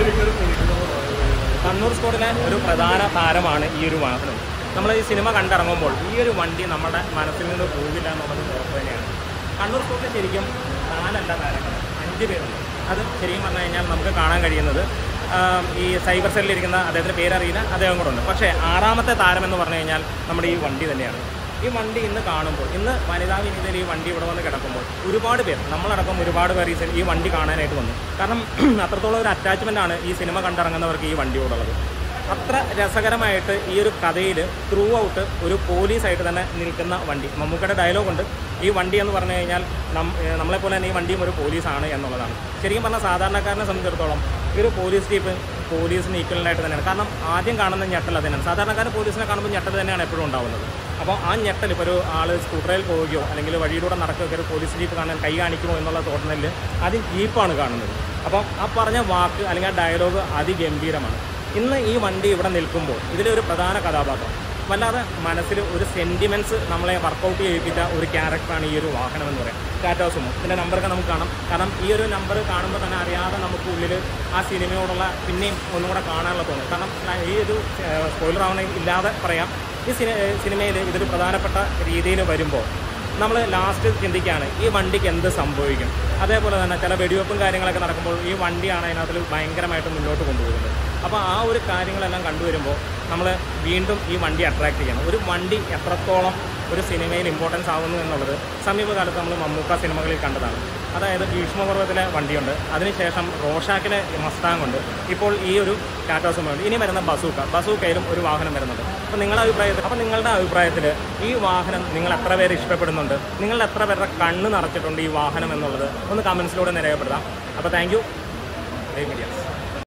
കണ്ണൂർ സ്കോഡിലെ ഒരു പ്രധാന താരമാണ് ഈ ഒരു വാഹനം നമ്മൾ ഈ സിനിമ കണ്ടിറങ്ങുമ്പോൾ ഈ ഒരു വണ്ടി നമ്മുടെ മനസ്സിൽ നിന്ന് പോകില്ല എന്നുള്ളത് ഉറപ്പ് തന്നെയാണ് കണ്ണൂർ സ്കോഡിൽ ശരിക്കും നാലല്ല താരങ്ങൾ അഞ്ച് പേരുണ്ട് അത് ശരിക്കും പറഞ്ഞു കഴിഞ്ഞാൽ നമുക്ക് കാണാൻ കഴിയുന്നത് ആം, ഈ സൈബർ സെല്ലിലിരിക്കുന്ന അദ്ദേഹത്തിൻ്റെ പേരറിയില്ല അദ്ദേഹം കൂടെ ഉണ്ട് പക്ഷേ ആറാമത്തെ താരം എന്ന് പറഞ്ഞു കഴിഞ്ഞാൽ നമ്മുടെ ഈ വണ്ടി തന്നെയാണ് ഈ വണ്ടി ഇന്ന് കാണുമ്പോൾ ഇന്ന് വനിതാ വിനീതയിൽ ഈ വണ്ടി ഇവിടെ വന്ന് കിടക്കുമ്പോൾ ഒരുപാട് പേർ നമ്മളടക്കം ഒരുപാട് പേർ ഈ സി- ഈ വണ്ടി കാണാനായിട്ട് വന്നു കാരണം അത്രത്തോളം ഒരു അറ്റാച്ച്മെൻ്റ് ആണ് ഈ സിനിമ കണ്ടിറങ്ങുന്നവർക്ക് ഈ വണ്ടിയോടുള്ളത് അത്ര രസകരമായിട്ട് ഈ ഒരു കഥയിൽ ത്രൂ ഔട്ട് ഒരു പോലീസായിട്ട് തന്നെ നിൽക്കുന്ന വണ്ടി മമ്മൂക്കയുടെ ഡയലോഗുണ്ട് ഈ വണ്ടി എന്ന് പറഞ്ഞു കഴിഞ്ഞാൽ നം ഏഹ് നമ്മളെപ്പോലെ തന്നെ ഈ വണ്ടിയും ഒരു പോലീസാണ് എന്നുള്ളതാണ് ശരിക്കും പറഞ്ഞാൽ സാധാരണക്കാരനെ സംബന്ധിച്ചിടത്തോളം ഈ ഒരു പോലീസ് ജീപ്പ് പോലീസിന് ഈക്വലായിട്ട് തന്നെയാണ് കാരണം ആദ്യം കാണുന്ന ഞെട്ടൽ അതിനാണ് സാധാരണക്കാരൻ പോലീസിനെ കാണുമ്പോൾ ഞെട്ടൽ തന്നെയാണ് എപ്പോഴും ഉണ്ടാവുന്നത് അപ്പോൾ ആ ഞെട്ടൽ ഇപ്പോൾ ഒരു ആൾ സ്കൂട്ടറിൽ പോവുകയോ അല്ലെങ്കിൽ വഴിയിലൂടെ നടക്കുകയോ ഒരു പോലീസ് ജീപ്പ് കാണാൻ കൈ കാണിക്കുമോ എന്നുള്ള തോന്നലിൽ ആദ്യം ജീപ്പാണ് കാണുന്നത് അപ്പോൾ ആ പറഞ്ഞ വാക്ക് അല്ലെങ്കിൽ ആ ഡയലോഗ് അതിഗംഭീരമാണ് ഇന്ന് ഈ വണ്ടി ഇവിടെ നിൽക്കുമ്പോൾ ഇതിലൊരു പ്രധാന കഥാപാത്രം വല്ലാതെ മനസ്സിൽ ഒരു സെൻറ്റിമെൻറ്റ്സ് നമ്മളെ വർക്കൗട്ട് ചെയ്യിപ്പിച്ച ഒരു ക്യാരക്ടറാണ് ഈ ഒരു വാഹനം എന്ന് പറയാം ടാറ്റാ സുമോ ഇതിൻ്റെ നമ്പറൊക്കെ നമുക്ക് കാണാം കാരണം ഈ ഒരു നമ്പർ കാണുമ്പോൾ തന്നെ അറിയാതെ നമുക്ക് ഉള്ളിൽ ആ സിനിമയോടുള്ള പിന്നെയും ഒന്നും കൂടെ കാണാനുള്ള തോന്നും കാരണം ഈ ഒരു സ്പോയിലർ ആവണ ഇല്ലാതെ പറയാം ഈ സിനി സിനിമയിൽ ഇതൊരു പ്രധാനപ്പെട്ട രീതിയിൽ വരുമ്പോൾ നമ്മൾ ലാസ്റ്റ് ചിന്തിക്കുകയാണ് ഈ വണ്ടിക്ക് എന്ത് സംഭവിക്കും അതേപോലെ തന്നെ ചില വെടിവെപ്പും കാര്യങ്ങളൊക്കെ നടക്കുമ്പോൾ ഈ വണ്ടിയാണ് അതിനകത്തിൽ ഭയങ്കരമായിട്ട് മുന്നോട്ട് കൊണ്ടുപോകുന്നത് അപ്പോൾ ആ ഒരു കാര്യങ്ങളെല്ലാം കണ്ടുവരുമ്പോൾ നമ്മൾ വീണ്ടും ഈ വണ്ടി അട്രാക്ട് ചെയ്യണം ഒരു വണ്ടി എത്രത്തോളം ഒരു സിനിമയിൽ ഇമ്പോർട്ടൻസ് ആവുന്നു എന്നുള്ളത് സമീപകാലത്ത് നമ്മൾ മമ്മൂക്ക സിനിമകളിൽ കണ്ടതാണ് അതായത് ഭീഷ്മപർവ്വത്തിലെ വണ്ടിയുണ്ട് അതിനുശേഷം റോഷാക്കിലെ മസ്താങ് ഉണ്ട് ഇപ്പോൾ ഈ ഒരു ടാറ്റാ സുമോണ്ട് ഇനി വരുന്ന ബസൂക്ക ബസൂക്കയിലും ഒരു വാഹനം വരുന്നുണ്ട് അപ്പോൾ നിങ്ങളുടെ അഭിപ്രായത്തിൽ അപ്പോൾ നിങ്ങളുടെ അഭിപ്രായത്തിൽ ഈ വാഹനം നിങ്ങൾ എത്ര പേര് ഇഷ്ടപ്പെടുന്നുണ്ട് നിങ്ങൾ എത്ര പേരുടെ കണ്ണ് നിറച്ചിട്ടുണ്ട് ഈ വാഹനം എന്നുള്ളത് ഒന്ന് കമൻസിലൂടെ രേഖപ്പെടുത്താം അപ്പോൾ താങ്ക് യു മീഡിയാസ്